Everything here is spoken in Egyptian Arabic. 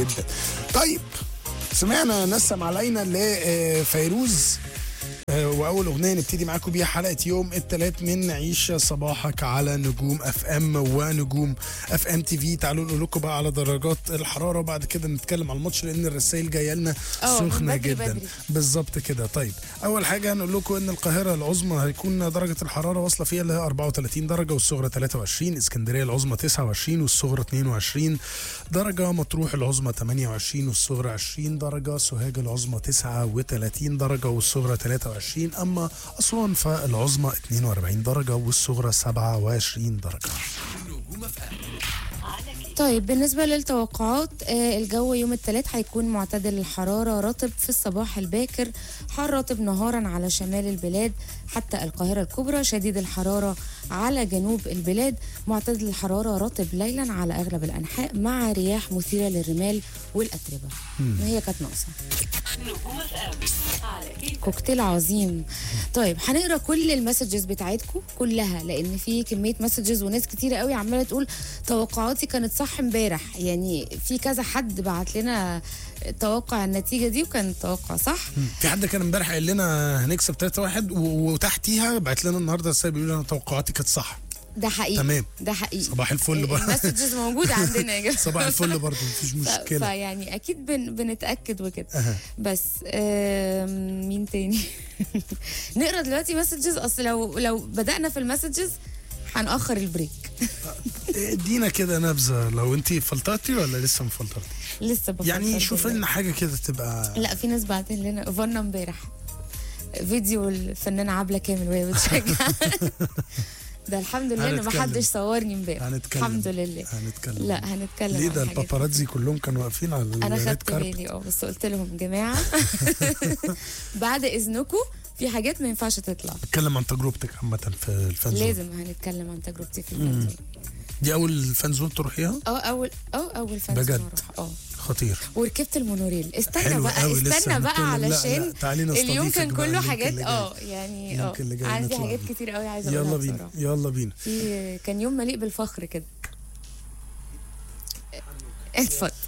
جدا طيب سمعنا نسم علينا لفيروز آه، واول اغنيه نبتدي معاكم بيها حلقه يوم الثلاث من عيش صباحك على نجوم اف ام ونجوم اف ام تي في تعالوا نقول لكم بقى على درجات الحراره وبعد كده نتكلم على الماتش لان الرسائل جايه لنا اه، من سخنه بدري جدا بدري. بالظبط كده طيب اول حاجه هنقول لكم ان القاهره العظمى هيكون درجه الحراره واصله فيها اللي هي 34 درجه والصغرى 23 اسكندريه العظمى 29 والصغرى 22 درجه مطروح العظمى 28 والصغرى 20 درجه سوهاج العظمى 39 درجه والصغرى 23 اما اسوان فالعظمى 42 درجه والصغرى 27 درجه طيب بالنسبة للتوقعات آه، الجو يوم الثلاث هيكون معتدل الحرارة رطب في الصباح الباكر حار رطب نهارا على شمال البلاد حتى القاهرة الكبرى شديد الحرارة على جنوب البلاد معتدل الحرارة رطب ليلا على أغلب الأنحاء مع رياح مثيرة للرمال والأتربة وهي كانت ناقصة كوكتيل عظيم طيب هنقرا كل المسجز بتاعتكم كلها لان في كميه مسجز وناس كتيره قوي عماله تقول توقعاتي كانت صح امبارح يعني في كذا حد بعت لنا توقع النتيجه دي وكان توقع صح في حد كان امبارح قال لنا هنكسب 3 1 وتحتيها بعت لنا النهارده رساله بيقول لنا توقعاتي كانت صح ده حقيقي تمام. ده حقيقي صباح الفل بقى. المسجز موجوده عندنا يا جماعه صباح الفل برضه مفيش ف- مشكله فيعني اكيد بن بنتاكد وكده أها. بس آم، مين تاني نقرا دلوقتي مسجز اصل لو لو بدانا في المسجز هنأخر البريك ادينا كده نبذه لو انت فلترتي ولا لسه ما فلترتي لسه بفكر يعني شوف دلوقتي. لنا حاجه كده تبقى لا في ناس بعتين لنا فانا امبارح فيديو الفنانه عبله كامل وهي بتشجع ده الحمد لله ان ما هنتكلم. حدش صورني امبارح هنتكلم الحمد لله هنتكلم لا هنتكلم ليه عن ده حاجات الباباراتزي كلهم كانوا واقفين على انا الريد خدت كاربت. بالي اه بس قلت لهم جماعه بعد اذنكم في حاجات ما ينفعش تطلع اتكلم عن تجربتك عامه في الفان زون لازم هنتكلم عن تجربتي في الفانزون دي اول فان زون تروحيها اه اول اه اول فانزون بجد؟ اروح اه خطير وركبت المونوريل استنى حلو بقى قوي، لسه استنى بقى هنتكلم. لا، لا، علشان تعالي نستضيفك اليوم كان بقى كله اللينك حاجات اللي جاي. اه يعني اه اللينك اللي جاي عندي نطلع حاجات بيه. كتير قوي عايزه اقولها يلا بينا بصراحه يلا بينا في كان يوم مليء بالفخر كده اتفضل